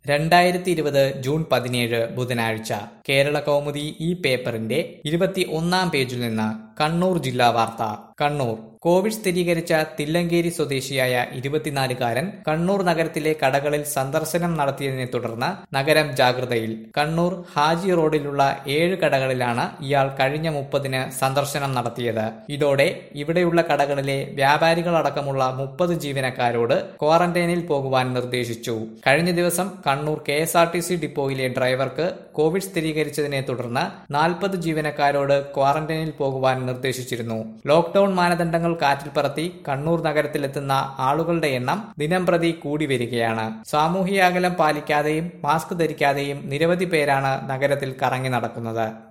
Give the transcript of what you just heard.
രണ്ടായിരത്തി ഇരുപത് ജൂൺ പതിനേഴ് ബുധനാഴ്ച കേരള കൗമുദി ഈ പേപ്പറിന്റെ ഇരുപത്തി ഒന്നാം പേജിൽ നിന്ന് കണ്ണൂർ ജില്ലാ വാർത്ത കണ്ണൂർ കോവിഡ് സ്ഥിരീകരിച്ച തില്ലങ്കേരി സ്വദേശിയായ ഇരുപത്തിനാലുകാരൻ കണ്ണൂർ നഗരത്തിലെ കടകളിൽ സന്ദർശനം നടത്തിയതിനെ തുടർന്ന് നഗരം ജാഗ്രതയിൽ കണ്ണൂർ ഹാജി റോഡിലുള്ള ഏഴ് കടകളിലാണ് ഇയാൾ കഴിഞ്ഞ മുപ്പതിന് സന്ദർശനം നടത്തിയത് ഇതോടെ ഇവിടെയുള്ള കടകളിലെ വ്യാപാരികളടക്കമുള്ള മുപ്പത് ജീവനക്കാരോട് ക്വാറന്റൈനിൽ പോകുവാൻ നിർദ്ദേശിച്ചു കഴിഞ്ഞ ദിവസം Kannur K S R T C ഡിപ്പോയിലെ ഡ്രൈവർക്ക് കോവിഡ് സ്ഥിരീകരിച്ചതിനെ തുടർന്ന് നാൽപ്പത് ജീവനക്കാരോട് ക്വാറന്റൈനിൽ പോകുവാൻ നിർദ്ദേശിച്ചിരുന്നു ലോക്ഡൌൺ മാനദണ്ഡങ്ങൾ കാറ്റിൽ പറത്തി കണ്ണൂർ നഗരത്തിലെത്തുന്ന ആളുകളുടെ എണ്ണം ദിനം പ്രതി കൂടി വരികയാണ് സാമൂഹിക അകലം പാലിക്കാതെയും മാസ്ക് ധരിക്കാതെയും നിരവധി പേരാണ് നഗരത്തിൽ കറങ്ങി നടക്കുന്നത്